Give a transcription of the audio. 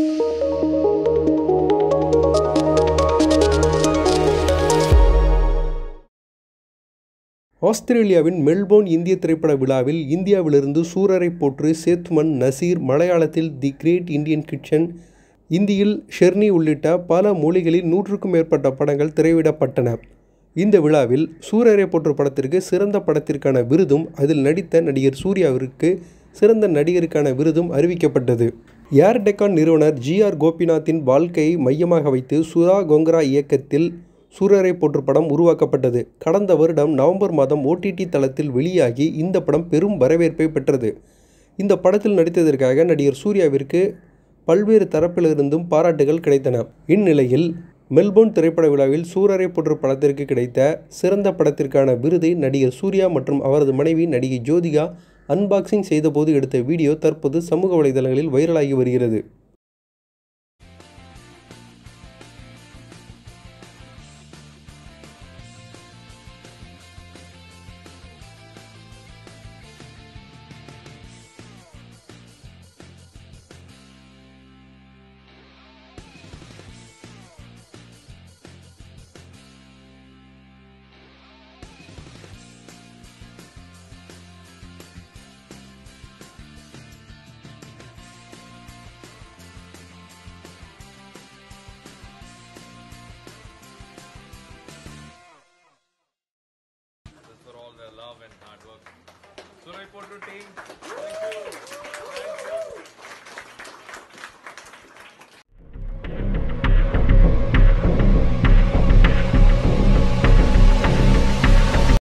ஆஸ்திரேலியாவின் மெல்போர்ன் இந்திய திரைப்பட விழாவில் இந்தியாவிலிருந்து சூரரை போற்று சேத்துமன் நசீர் மலையாளத்தில் தி கிரேட் இந்தியன் கிச்சன் இந்தியில் ஷெர்னி உள்ளிட்ட பல மொழிகளில் நூற்றுக்கும் மேற்பட்ட படங்கள் திரையிடப்பட்டன இந்த விழாவில் சூரரை போற்று படத்திற்கு சிறந்த படத்திற்கான விருதும் அதில் நடித்த நடிகர் சூர்யாவிற்கு சிறந்த நடிகருக்கான விருதும் அறிவிக்கப்பட்டது ஏர் டெக்கான் நிறுவனர் ஜிஆர் கோபிநாத்தின் வாழ்க்கையை மையமாக வைத்து சுதா கோங்கரா இயக்கத்தில் சூரரை போற்று படம் உருவாக்கப்பட்டது கடந்த வருடம் நவம்பர் மாதம் ஓடிடி தளத்தில் வெளியாகி இந்த படம் பெரும் வரவேற்பை பெற்றது இந்த படத்தில் நடித்ததற்காக நடிகர் சூர்யாவிற்கு பல்வேறு தரப்பிலிருந்தும் பாராட்டுகள் கிடைத்தன இந்நிலையில் மெல்போர்ன் திரைப்பட விழாவில் சூரரை போற்று படத்திற்கு கிடைத்த சிறந்த படத்திற்கான விருதை நடிகர் சூர்யா மற்றும் அவரது மனைவி நடிகை ஜோதிகா அன்பாக்சிங் செய்தபோது எடுத்த வீடியோ தற்போது சமூக வலைதளங்களில் வைரலாகி வருகிறது This for all their love and hard work. Surai Potru team, thank you.